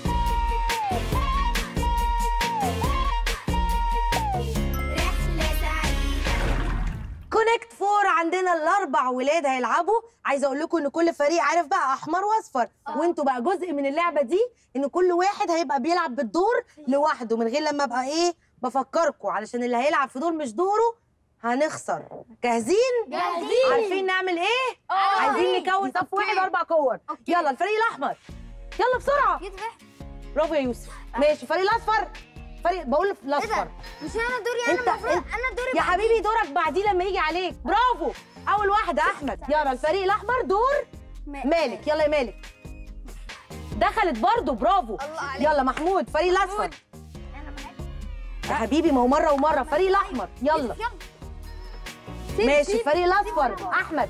رحلة سعيدة كونكت فور عندنا الاربع ولاد هيلعبوا عايزه اقول لكم ان كل فريق عارف بقى احمر واصفر وانتوا بقى جزء من اللعبه دي ان كل واحد هيبقى بيلعب بالدور لوحده من غير لما ابقى ايه بفكركم علشان اللي هيلعب في دور مش دوره هنخسر جاهزين جاهزين. عارفين نعمل ايه عايزين نكون صف واحد اربع كور يلا الفريق الاحمر يلا بسرعه برافو يا يوسف ماشي الفريق الاصفر فريق بقول الاصفر مش انا دوري انا انت المفروض انت انا دوري يا حبيبي دورك بعديه لما يجي عليك برافو اول واحده احمد يلا الفريق الاحمر دور مالك يلا يا مالك دخلت برضو برافو يلا محمود فريق الاصفر يا حبيبي ما هو مره ومره فريق الاحمر يلا ماشي فريق الاصفر احمد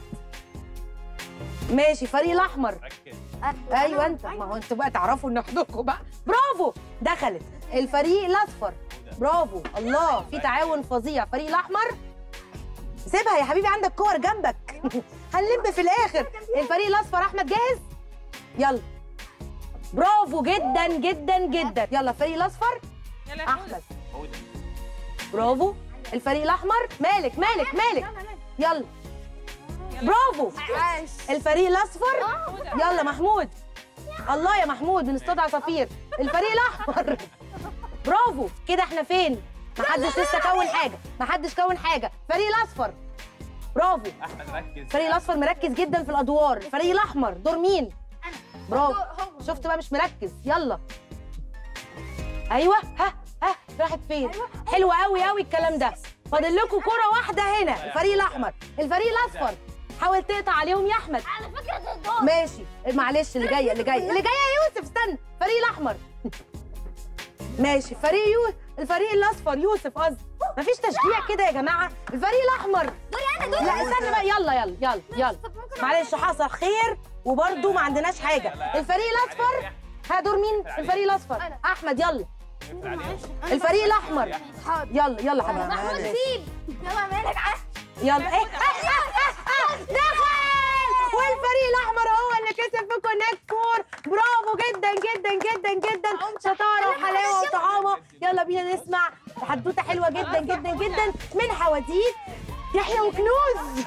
ماشي فريق الاحمر ايوه انت ما هو انتوا بقى تعرفوا ان حدودكم بقى برافو دخلت الفريق الاصفر برافو الله في تعاون فظيع فريق الاحمر سيبها يا حبيبي عندك كور جنبك هنلم في الاخر الفريق الاصفر احمد جاهز يلا برافو جدا جدا جدا يلا الفريق الاصفر يلا يا احمد برافو الفريق الاحمر مالك مالك مالك يلا برافو الفريق الاصفر يلا محمود الله يا محمود بنصطاد عصافير الفريق الاحمر برافو كده احنا فين محدش لسه كون حاجه محدش كون حاجه الفريق الاصفر برافو احمد ركز الفريق الاصفر مركز جدا في الادوار الفريق الاحمر دور مين برافو شفت بقى مش مركز يلا ايوه ها ها راحت فين حلوه قوي قوي الكلام ده فاضل لكم كره واحده هنا الفريق الاحمر الفريق الاصفر حاول تقطع عليهم يا احمد على فكره ده الدور ماشي معلش اللي جايه اللي جايه اللي جايه يا يوسف استنى الفريق الاحمر ماشي فريق يو الفريق الاصفر يوسف قصدي مفيش تشجيع كده يا جماعه الفريق الاحمر دوري انا دوري لا استنى بقى يلا يلا يلا يلا معلش حصل خير وبرده ما عندناش حاجه الفريق الاصفر ها دور مين الفريق الاصفر احمد يلا الفريق الاحمر يلا يلا حبيبي سيب يلا مالك عايز يلا ايه آه، آه، آه، آه، دخل والفريق الاحمر هو اللي كسب في كونكت فور برافو جدا جدا جدا جدا شطاره وحلاوه وطعامه يلا بينا نسمع حدوته حلوه جدا جدا جدا من حواديت يحيى وكنوز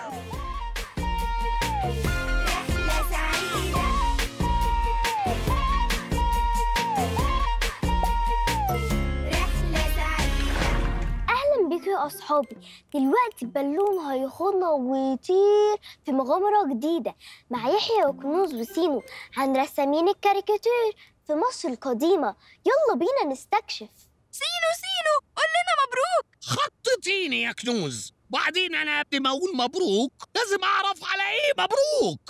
رحلة سعيدة رحلة سعيدة اهلا بيكم يا اصحابي دلوقتي البالون هياخدنا ويطير في مغامره جديده مع يحيى وكنوز وسينو عن رسامين الكاريكاتير في مصر القديمه يلا بينا نستكشف سينو سينو قول لنا مبروك خطتيني يا كنوز بعدين انا قبل ما اقول مبروك لازم اعرف على ايه مبروك انا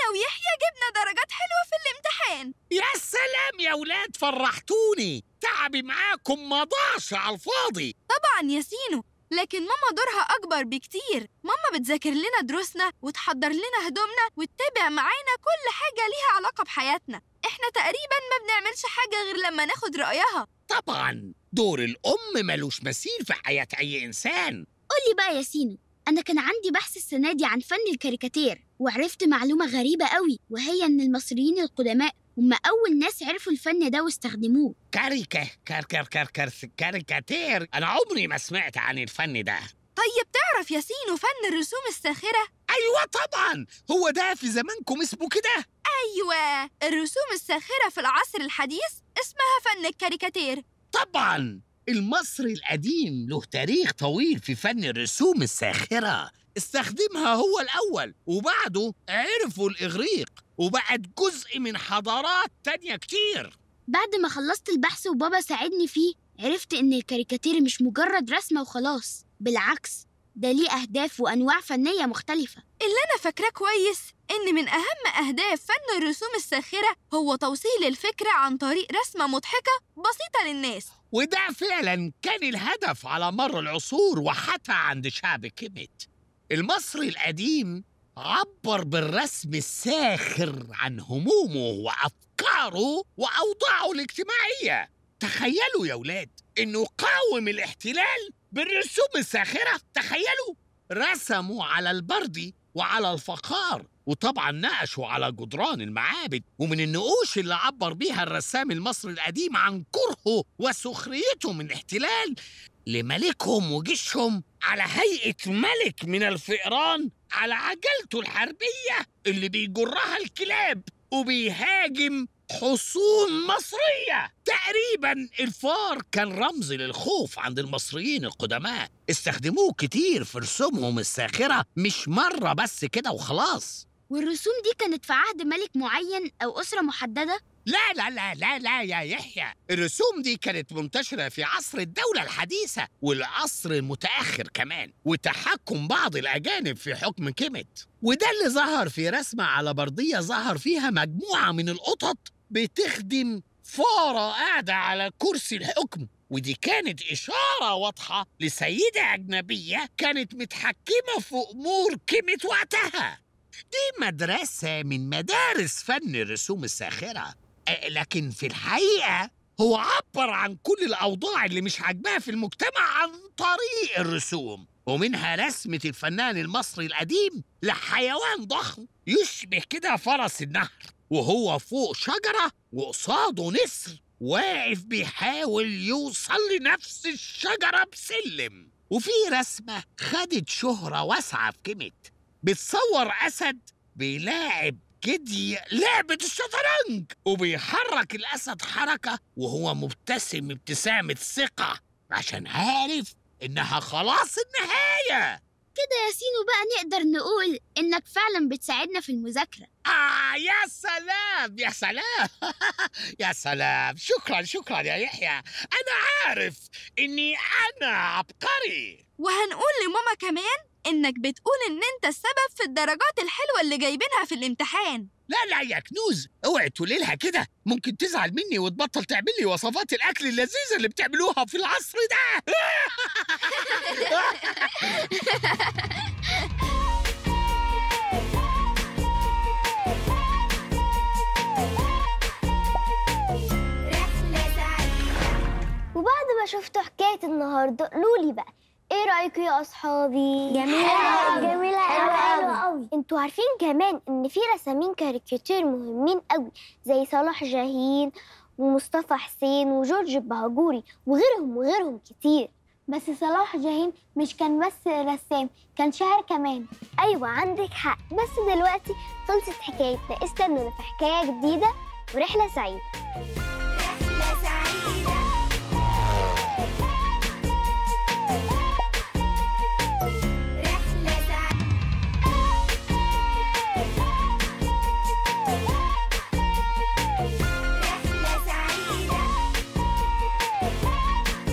أنا ويحيى جبنا درجات حلوة في الامتحان يا سلام يا ولاد فرحتوني تعبي معاكم ما ضاعش على الفاضي طبعا يا سينو لكن ماما دورها أكبر بكتير ماما بتذاكر لنا دروسنا وتحضر لنا هدومنا وتتابع معانا كل حاجة ليها علاقة بحياتنا احنا تقريبا ما بنعملش حاجة غير لما ناخد رأيها طبعا دور الأم ملوش مثيل في حياة أي إنسان قولي بقى يا سينو أنا كان عندي بحث السنة دي عن فن الكاريكاتير وعرفت معلومة غريبة قوي وهي إن المصريين القدماء هم أول ناس عرفوا الفن ده واستخدموه كاريكا كار كار كار كار كاريكاتير أنا عمري ما سمعت عن الفن ده طيب تعرف يا سينو فن الرسوم الساخرة؟ أيوة طبعا هو ده في زمانكم اسمه كده أيوة الرسوم الساخرة في العصر الحديث اسمها فن الكاريكاتير طبعا المصري القديم له تاريخ طويل في فن الرسوم الساخرة استخدمها هو الأول وبعده عرفوا الإغريق وبقت جزء من حضارات تانية كتير بعد ما خلصت البحث وبابا ساعدني فيه عرفت إن الكاريكاتير مش مجرد رسمة وخلاص بالعكس ده ليه أهداف وأنواع فنية مختلفة اللي أنا فاكراه كويس إن من أهم أهداف فن الرسوم الساخرة هو توصيل الفكرة عن طريق رسمة مضحكة بسيطة للناس وده فعلا كان الهدف على مر العصور وحتى عند شعب كيميت المصري القديم عبر بالرسم الساخر عن همومه وأفكاره وأوضاعه الاجتماعية تخيلوا يا ولاد إنه قاوم الاحتلال بالرسوم الساخرة تخيلوا رسموا على البردي وعلى الفخار وطبعا نقشوا على جدران المعابد ومن النقوش اللي عبر بيها الرسام المصري القديم عن كرهه وسخريته من الاحتلال لملكهم وجيشهم على هيئة ملك من الفئران على عجلته الحربية اللي بيجرها الكلاب وبيهاجم حصون مصرية تقريبا الفار كان رمز للخوف عند المصريين القدماء استخدموه كتير في رسومهم الساخرة مش مرة بس كده وخلاص والرسوم دي كانت في عهد ملك معين أو أسرة محددة لا لا لا لا لا يا يحيى الرسوم دي كانت منتشرة في عصر الدولة الحديثة والعصر المتأخر كمان وتحكم بعض الأجانب في حكم كيميت وده اللي ظهر في رسمة على بردية ظهر فيها مجموعة من القطط بتخدم فارة قاعدة على كرسي الحكم ودي كانت إشارة واضحة لسيدة أجنبية كانت متحكمة في أمور كيميت وقتها دي مدرسة من مدارس فن الرسوم الساخرة أه، لكن في الحقيقة هو عبر عن كل الأوضاع اللي مش عاجباه في المجتمع عن طريق الرسوم ومنها رسمة الفنان المصري القديم لحيوان ضخم يشبه كده فرس النهر وهو فوق شجرة وقصاده نسر واقف بيحاول يوصل لنفس الشجرة بسلم وفي رسمة خدت شهرة واسعة في كيميت بتصور أسد بيلاعب جدي لعبة الشطرنج وبيحرك الأسد حركة وهو مبتسم ابتسامة ثقة عشان عارف إنها خلاص النهاية كده يا سينو بقى نقدر نقول إنك فعلا بتساعدنا في المذاكرة آه يا سلام يا سلام يا سلام شكرا شكرا يا يحيى أنا عارف إني أنا عبقري وهنقول لماما كمان إنك بتقول إن أنت السبب في الدرجات الحلوة اللي جايبينها في الامتحان لا لا يا كنوز اوعي تقولي لها كده ممكن تزعل مني وتبطل تعمل لي وصفات الاكل اللذيذه اللي بتعملوها في العصر ده رحلة سعيدة وبعد ما شفتوا حكاية النهاردة قولوا لي بقى ايه رأيكم يا أصحابي؟ جميلة حلوة أوي. جميلة حلوة حلوة أوي. قوي انتوا عارفين كمان ان في رسامين كاريكاتير مهمين قوي زي صلاح جاهين ومصطفى حسين وجورج البهجوري وغيرهم وغيرهم كتير بس صلاح جاهين مش كان بس رسام كان شاعر كمان ايوه عندك حق بس دلوقتي خلصت حكايتنا استنونا في حكايه جديده ورحله سعيده رحلة سعيدة رحلة سعيدة رحلة سعيدة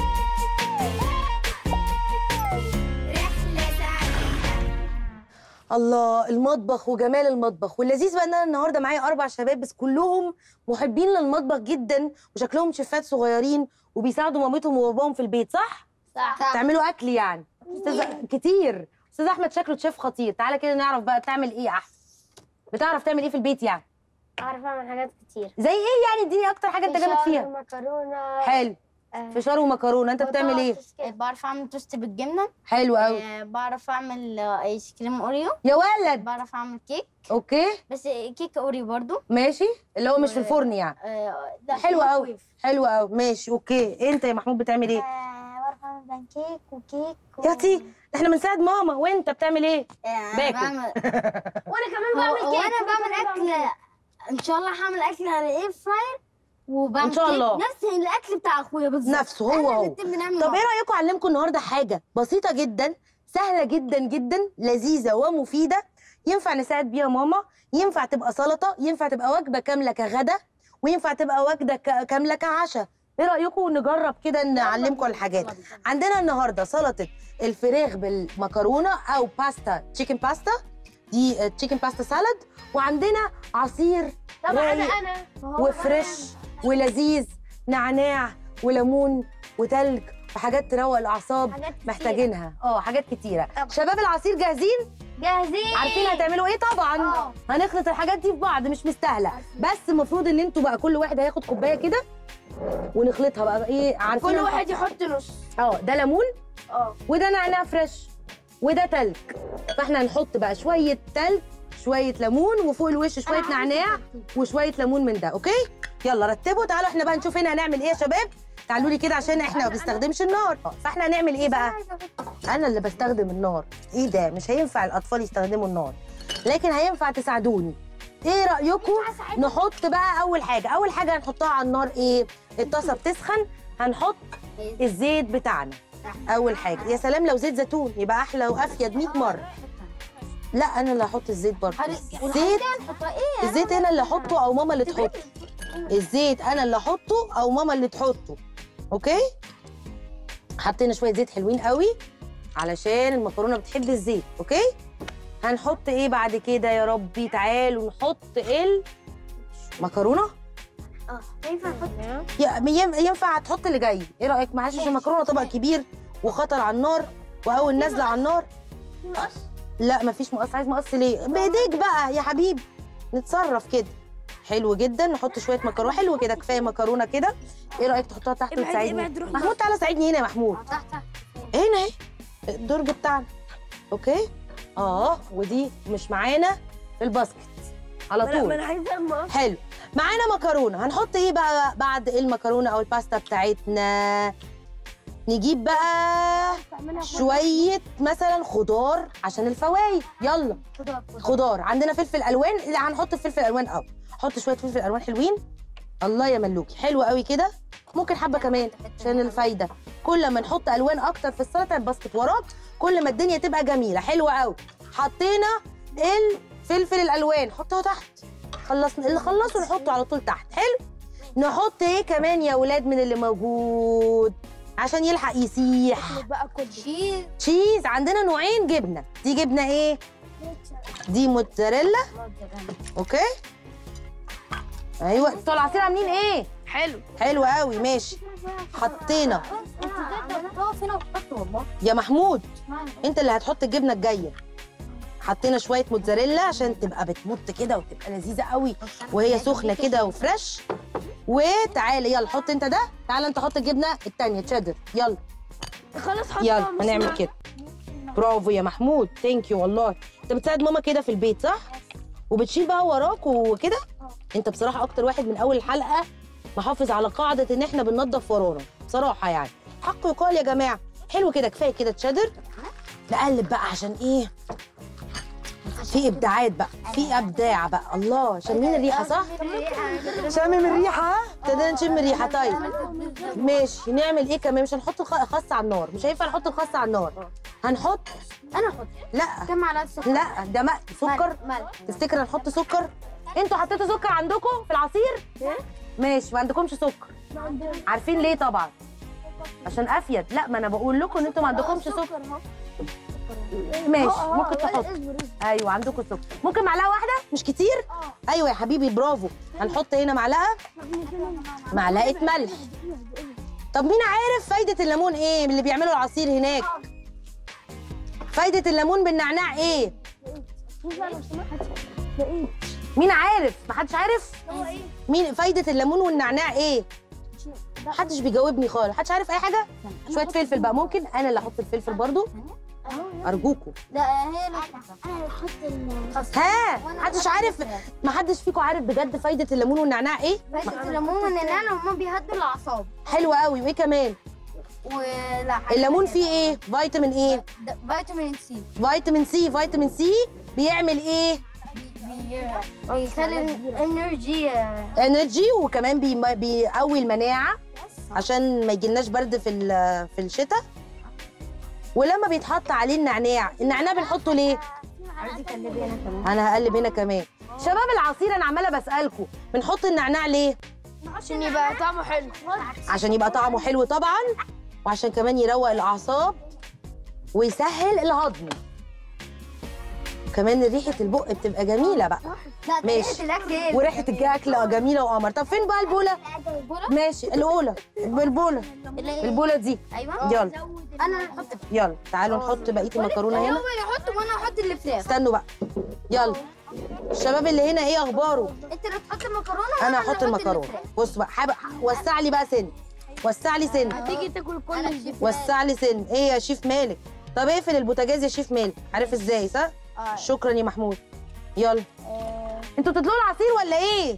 رحلة سعيدة الله المطبخ وجمال المطبخ واللذيذ بقى ان انا النهارده معايا اربع شباب بس كلهم محبين للمطبخ جدا وشكلهم شيفات صغيرين وبيساعدوا مامتهم وباباهم في البيت صح؟ صح تعملوا اكل يعني استاذ كتير استاذ احمد شكله شيف خطير تعالى كده نعرف بقى تعمل ايه احسن بتعرف تعمل ايه في البيت يعني اعرف اعمل حاجات كتير زي ايه يعني اديني اكتر حاجه انت جامد فيها مكرونه حلو فشار ومكرونه انت بتعمل ايه بعرف اعمل توست بالجبنه حلو قوي آه، بعرف اعمل آه، ايس كريم اوريو يا ولد بعرف اعمل كيك اوكي بس كيك اوريو برضو ماشي اللي هو مش في الفرن يعني آه، لا حلو قوي مايكرويف. حلو قوي ماشي اوكي انت يا محمود بتعمل ايه بعرف اعمل بانكيك وكيك و... يا اختي احنا بنساعد ماما وانت بتعمل ايه آه، باكل. بعمل وانا كمان هو- بعمل هو كيك انا بعمل اكل ان شاء الله هعمل اكل على اير فراير وبعمل إن شاء كيك الله. نفس الاكل بتاع اخويا بالظبط نفسه هو إحنا هو الاتنين بنعمل طب مع ايه رايكم اعلمكم النهارده حاجه بسيطه جدا سهله جدا جدا لذيذه ومفيده ينفع نساعد بيها ماما ينفع تبقى سلطه ينفع تبقى وجبه كامله كغدا وينفع تبقى وجبه ك- كامله كعشاء ايه رايكم نجرب كده نعلمكم الحاجات عندنا النهارده سلطه الفراخ بالمكرونه او باستا تشيكن باستا دي تشيكن باستا سالاد وعندنا عصير رايق وفريش ولذيذ نعناع وليمون وتلج وحاجات تروق الاعصاب حاجات كتيرة. محتاجينها اه حاجات كتيره شباب العصير جاهزين جاهزين عارفين هتعملوا ايه طبعا آه. هنخلط الحاجات دي في بعض مش مستاهله بس المفروض ان انتوا بقى كل واحد هياخد كوبايه كده ونخلطها بقى ايه عارفين كل هنحط- واحد يحط نص اه ده ليمون اه وده نعناع فريش وده تلج فاحنا هنحط بقى شويه تلج شويه ليمون وفوق الوش شويه نعناع وشويه ليمون من ده اوكي يلا رتبوا تعالوا احنا بقى نشوف هنا هنعمل ايه يا شباب تعالوا لي كده عشان احنا ما بنستخدمش النار آه، فاحنا هنعمل ايه بقى انا اللي بستخدم النار ايه ده مش هينفع الاطفال يستخدموا النار لكن هينفع تساعدوني ايه رايكم نحط بقى اول حاجه اول حاجه هنحطها على النار ايه الطاسه بتسخن هنحط الزيت بتاعنا اول حاجه يا سلام لو زيت زيتون يبقى احلى وافيد 100 مره لا انا اللي هحط الزيت برضه الزيت الزيت انا اللي احطه او ماما اللي تحطه الزيت انا اللي احطه او ماما اللي تحطه اوكي حطينا شويه زيت حلوين قوي علشان المكرونه بتحب الزيت اوكي هنحط ايه بعد كده يا ربي تعالوا نحط المكرونه اه ينفع نحط ي- ين- ينفع تحط اللي جاي ايه رايك معلش عشان المكرونه طبق كبير وخطر على النار واول نازله على النار لا مفيش مقص عايز مقص ليه بايديك بقى يا حبيبي نتصرف كده حلو جدا نحط شويه مكرونه حلو كده كفايه مكرونه كده ايه رايك تحطها تحت وتساعدني محمود تعالى ساعدني هنا يا محمود هنا اهي الدرج بتاعنا اوكي اه ودي مش معانا في الباسكت على طول انا عايزه أما حلو معانا مكرونه هنحط ايه بقى بعد المكرونه او الباستا بتاعتنا نجيب بقى شويه مثلا خضار عشان الفوايد يلا خضار عندنا فلفل الوان لا هنحط فلفل الوان قوي حط شويه فلفل الوان حلوين الله يا ملوكي حلو قوي كده ممكن حبه كمان عشان الفايده كل ما نحط الوان اكتر في السلطه الباسكت وراك كل ما الدنيا تبقى جميله حلوه قوي حطينا الفلفل الالوان حطها تحت خلصنا اللي خلصه نحطه على طول تحت حلو نحط ايه كمان يا ولاد من اللي موجود عشان يلحق يسيح بقى كله شيز تشيز عندنا نوعين جبنه دي جبنه ايه دي موتزاريلا اوكي ايوه بتوع العصير عاملين ايه حلو حلو قوي ماشي حطينا انت تقدر تقف هنا وتحط والله يا محمود انت اللي هتحط الجبنه الجايه حطينا شويه موتزاريلا عشان تبقى بتمط كده وتبقى لذيذه قوي وهي سخنه كده وفريش وتعالى يلا حط انت ده تعالى انت حط الجبنه التانية تشيدر يلا خلاص حط يلا هنعمل كده برافو يا محمود ثانك يو والله انت بتساعد ماما كده في البيت صح وبتشيل بقى وراك وكده انت بصراحه اكتر واحد من اول الحلقه محافظ على قاعده ان احنا بننضف ورانا بصراحه يعني حق يقال يا جماعه حلو كده كفايه كده تشادر نقلب بقى عشان ايه في ابداعات بقى في ابداع بقى الله شامين الريحه صح شامم الريحه ابتدينا نشم الريحه طيب ماشي نعمل ايه كمان مش هنحط الخ- الخس على النار مش هينفع نحط الخس على النار هنحط انا احط لا كم معلقه سكر لا ده ماء سكر ملح تفتكر هنحط سكر انتوا حطيتوا سكر عندكم في العصير ماشي ما عندكمش سكر عارفين ليه طبعا عشان افيد لا ما انا بقول لكم ان انتوا ما عندكمش سكر ماشي ممكن تحط ايوه عندكم سكر ممكن معلقه واحده مش كتير ايوه يا حبيبي برافو هنحط هنا معلقه معلقه ملح طب مين عارف فايده الليمون ايه من اللي بيعملوا العصير هناك فايده الليمون بالنعناع ايه مين عارف محدش عارف مين فايده الليمون والنعناع ايه محدش بيجاوبني خالص محدش عارف اي حاجه شويه فلفل بقى ممكن انا اللي احط الفلفل برضو ارجوكم لا هي اللي انا اللي احط ال ها محدش عارف محدش فيكم عارف بجد فايده الليمون والنعناع ايه فايدة الليمون والنعناع هما بيهدوا الاعصاب حلوه قوي وايه كمان ولا حاجة الليمون فيه ايه فيتامين ايه ده فيتامين سي فيتامين سي فيتامين سي بيعمل ايه بيخلي الانرجي انرجي وكمان بي- بيقوي المناعه عشان ما يجيلناش برد في ال- في الشتاء ولما بيتحط عليه النعناع النعناع بنحطه ليه عايزة تقلبي هنا كمان انا هقلب هنا كمان شباب العصير انا عماله بسالكم بنحط النعناع ليه عشان يبقى طعمه حلو عشان يبقى طعمه حلو طبعا وعشان كمان يروق الاعصاب ويسهل الهضم كمان ريحه البق بتبقى جميله بقى لا ماشي. الاكل وريحه الجاكله جميله وقمر طب فين بقى البوله ماشي الاولى البوله البوله دي ايوه يلا انا اللي احط يلا تعالوا نحط بقيه المكرونه هو هنا اللي يحط وانا احط اللي فراخ استنوا بقى يلا الشباب اللي هنا ايه اخباره انت اللي تحط المكرونه انا وأنا هحط اللي المكرونه الفراخ. بص بقى حابب وسع لي بقى سن وسع لي سن تيجي تاكل كل اللي وسع لي سن ايه يا شيف مالك طب اقفل البوتاجاز يا شيف مالك عارف ازاي صح آه. شكرا يا محمود يلا انتوا بتدلقوا العصير ولا ايه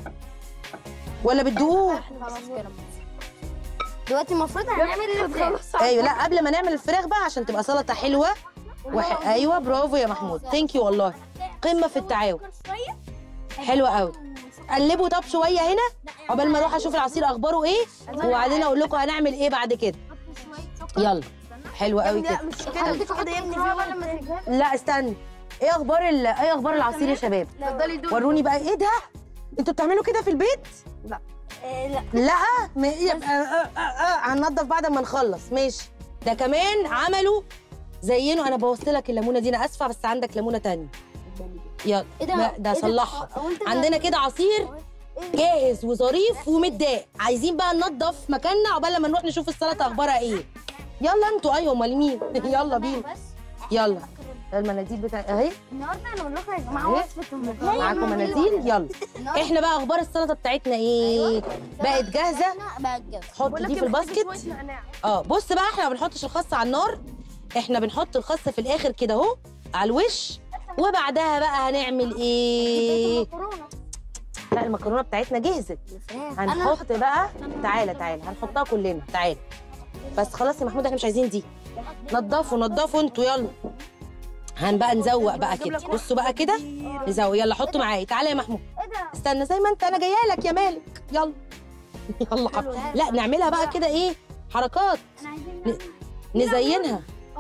ولا بتدوقوه خلاص كده دلوقتي المفروض هنعمل الفراخ ايوه لا قبل ما نعمل الفراخ بقى عشان تبقى سلطه حلوه وح... ايوه برافو يا محمود ثانك يو والله قمه في التعاون حلوه قوي قلبوا طب شويه هنا عقبال ما اروح اشوف العصير اخباره ايه وبعدين اقول لكم هنعمل ايه بعد كده يلا حلوه قوي كده حضرتك واحده يا ابني فيه ولا ما تجيبهاش لا استنى ايه اخبار ال... ايه اخبار العصير يا شباب اتفضلي دوقي وروني بقى ايه ده انتوا بتعملوا كده في البيت لا لا ما يبقى آه آه آه هننضف بعد ما نخلص ماشي ده كمان عملوا زينوا انا بوظت لك الليمونه دي انا اسفه بس عندك ليمونه تانية يلا ايه ده ما- ده إيه صلحها هو انت عندنا كده عصير جاهز وظريف ومتضايق عايزين بقى ننضف مكاننا عقبال لما نروح نشوف السلطه اخبارها ايه يلا انتوا ايوه امال مين يلا بينا يلا المناديل بتاع اهي النهارده انا بقول لكم يا جماعه إيه؟ وصفه المكرونه معاكم مناديل يلا احنا بقى اخبار السلطه بتاعتنا ايه بقت جاهزه بقى الجو حط دي في الباسكت اه بص بقى احنا ما بنحطش الخس على النار احنا بنحط الخس في الاخر كده اهو على الوش وبعدها بقى هنعمل ايه لا المكرونه بتاعتنا جهزت هنحط بقى تعالى تعالى هنحطها كلنا تعالى بس خلاص يا محمود احنا مش عايزين دي نضفوا نضفوا انتوا يلا هن بقى نزوق بقى كده بصوا بقى كده نزوق يلا حطوا معايا تعالى يا محمود استنى زي ما انت انا جايه لك يا مالك يلا يلا حط. لا نعملها بقى كده ايه حركات ن- نزينها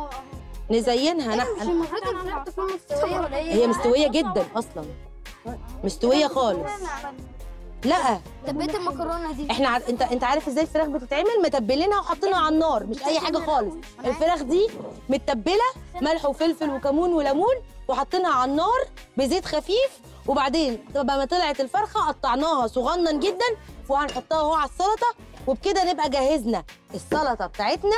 نزينها مش لا المفروض الفراخ تكون مستويه ولا ايه هي مستويه جدا اصلا مستويه خالص لا تبيت المكرونه دي احنا ع... انت انت عارف ازاي الفراخ بتتعمل متبلينها وحاطينها على النار مش اي حاجه خالص الفراخ دي متبله ملح وفلفل وكمون وليمون وحاطينها على النار بزيت خفيف وبعدين لما ما طلعت الفرخه قطعناها صغنن جدا وهنحطها اهو على السلطه وبكده نبقى جهزنا السلطه بتاعتنا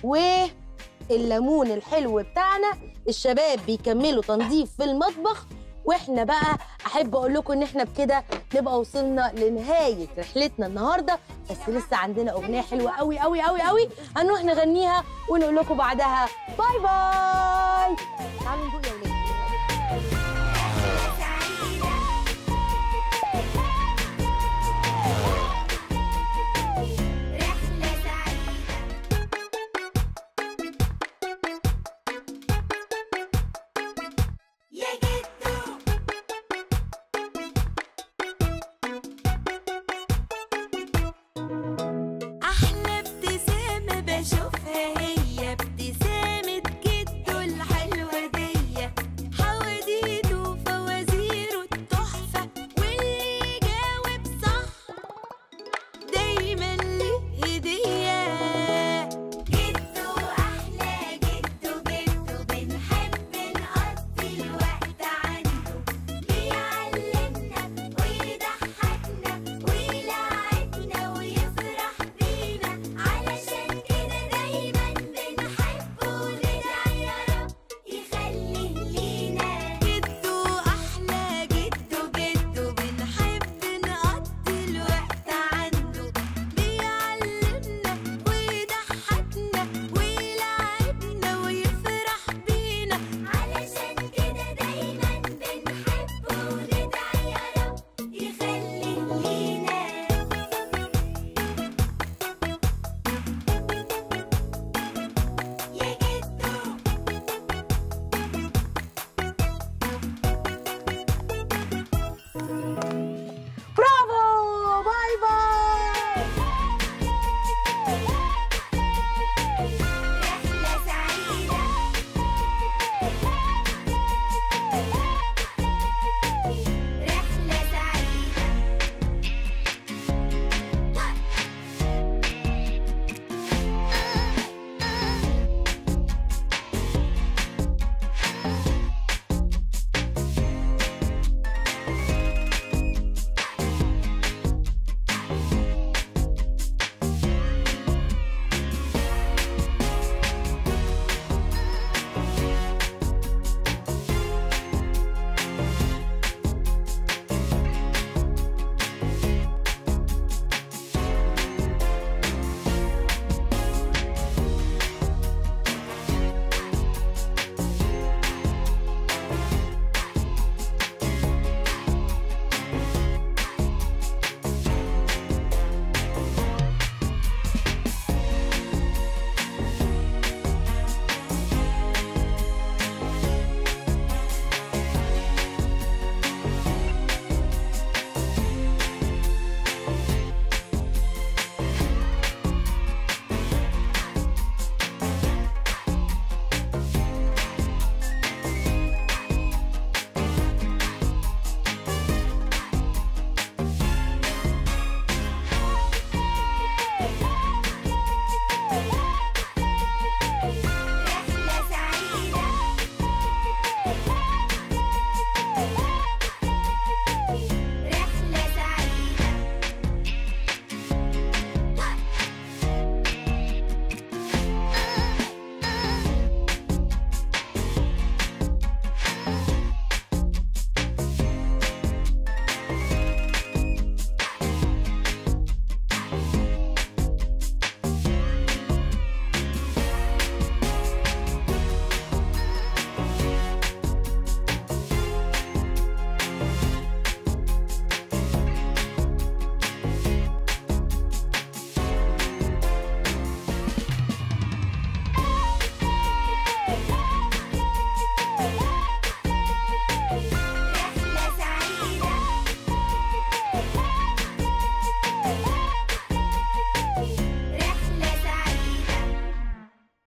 والليمون الحلو بتاعنا الشباب بيكملوا تنظيف في المطبخ واحنا بقى احب اقول لكم ان احنا بكده نبقى وصلنا لنهايه رحلتنا النهارده بس لسه عندنا اغنيه حلوه قوي قوي قوي قوي هنروح نغنيها ونقول لكم بعدها باي باي تعالوا ندوق يا ولاد